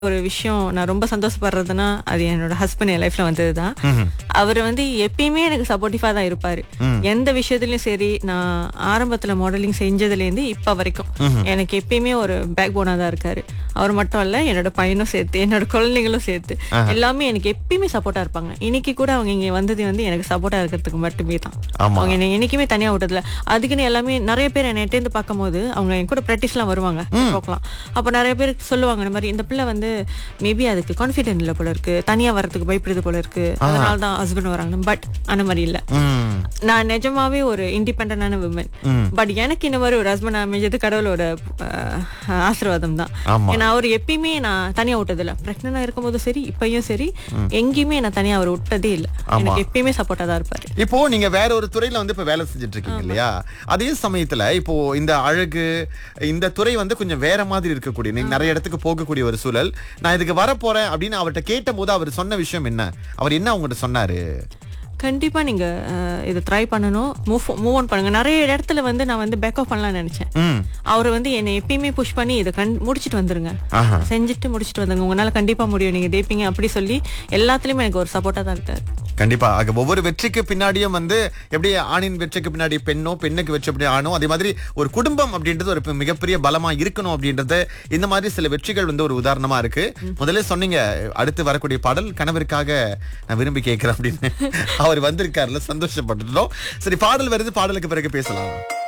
ஒரு விஷயம் நான் ரொம்ப சந்தோஷப்படுறதுன்னா அது என்னோட ஹஸ்பண்ட் என் லைஃப்ல வந்தது தான் அவர் வந்து எப்பயுமே எனக்கு சப்போர்ட்டிவா தான் இருப்பாரு எந்த விஷயத்துலயும் சரி நான் ஆரம்பத்துல மாடலிங் செஞ்சதுல இருந்து இப்ப வரைக்கும் எனக்கு எப்பயுமே ஒரு பேக் போனா தான் இருக்காரு அவர் மட்டும் இல்ல என்னோட பையனும் சேர்த்து என்னோட குழந்தைங்களும் சேர்த்து எல்லாமே எனக்கு எப்பயுமே சப்போர்ட்டா இருப்பாங்க இன்னைக்கு கூட அவங்க இங்க வந்தது வந்து எனக்கு சப்போர்ட்டா இருக்கிறதுக்கு மட்டுமே தான் ஆமா. அவங்க என்னை என்னைக்குமே தனியா விட்டதில்ல அதுக்குன்னு எல்லாமே நிறைய பேர் என்னை இருந்து பார்க்கும்போது அவங்க என் கூட ப்ராக்டிஸ்லாம் வருவாங்க போக்கலாம் அப்ப நிறைய பேர் சொல்லுவாங்க இந்த மாதிரி இந்த பிள்ளை வந்து மேபி அதுக்கு கான்ஃபிடென்ட் இல்ல போல இருக்கு தனியா வர்றதுக்கு பயப்படுது போல இருக்கு அதனால தான் ஹஸ்பண்ட் வராங்க பட் அந்த மாதிரி இல்ல ம். நான் நிஜமாவே ஒரு இண்டிபெண்டான விமன் பட் எனக்கு இந்த மாதிரி ஒரு ஹஸ்பண்ட் அமைஞ்சது கடவுளோட அஹ், ஆசீர்வாதம் தான் ஆமா. ஏன்னா அவர் எப்பயுமே நான் தனியா விட்டதில்ல பிரெக்னண்டா இருக்கும்போது சரி இப்பயும் சரி எங்கேயுமே நான் தனியா அவர் விட்டதே இல்ல எனக்கு எப்பயுமே சப்போர்ட்டா தான் இருப்பாரு இப்போ நீங்க வேற ஒரு துறையில வந்து இப்ப வேலை செஞ்சுட்டு இருக்கீங்க இல்லையா அதே சமயத்துல இப்போ இந்த அழகு இந்த துறை வந்து கொஞ்சம் வேற மாதிரி இருக்கக்கூடிய நீங்க நிறைய இடத்துக்கு போகக்கூடிய ஒரு சூழல் நான் இதுக்கு வர போறேன் அப்படின்னு அவர்கிட்ட கேட்ட போது அவர் சொன்ன விஷயம் என்ன அவர் என்ன உங்ககிட்ட சொன்னாரு கண்டிப்பா நீங்க அஹ், இதை ட்ரை பண்ணணும் மூவ் மூவ் ஆன் பண்ணுங்க நிறைய இடத்துல வந்து நான் வந்து பேக் ஆஃப் பண்ணலாம்னு நினைச்சேன் ம் அவர் வந்து என்னை எப்பயுமே புஷ் பண்ணி இதை கண் முடிச்சிட்டு வந்துருங்க ஆஹா. செஞ்சுட்டு முடிச்சிட்டு வந்துருங்க உங்களால கண்டிப்பா முடியும் நீங்க ஜெயிப்பீங்க அப்படி சொல்லி எல்லாத்துலயுமே எனக்கு ஒரு சப்போர்ட்டா தான் இருக்காரு கண்டிப்பா ஆக ஒவ்வொரு வெற்றிக்கு பின்னாடியும் வந்து எப்படி ஆணின் வெற்றிக்கு பின்னாடி பெண்ணோ பெண்ணுக்கு வெற்றி அப்படி ஆணோ அதே மாதிரி ஒரு குடும்பம் அப்படின்றது ஒரு மிகப்பெரிய பலமா இருக்கணும் அப்படின்றது இந்த மாதிரி சில வெற்றிகள் வந்து ஒரு உதாரணமா இருக்கு முதல்ல சொன்னீங்க அடுத்து வரக்கூடிய பாடல் கணவருக்காக நான் விரும்பி கேட்கிறேன் அப்படின்னு அவர் வந்திருக்காருல சந்தோஷப்பட்டுட்டோம் சரி பாடல் வருது பாடலுக்கு பிறகு பேசலாம்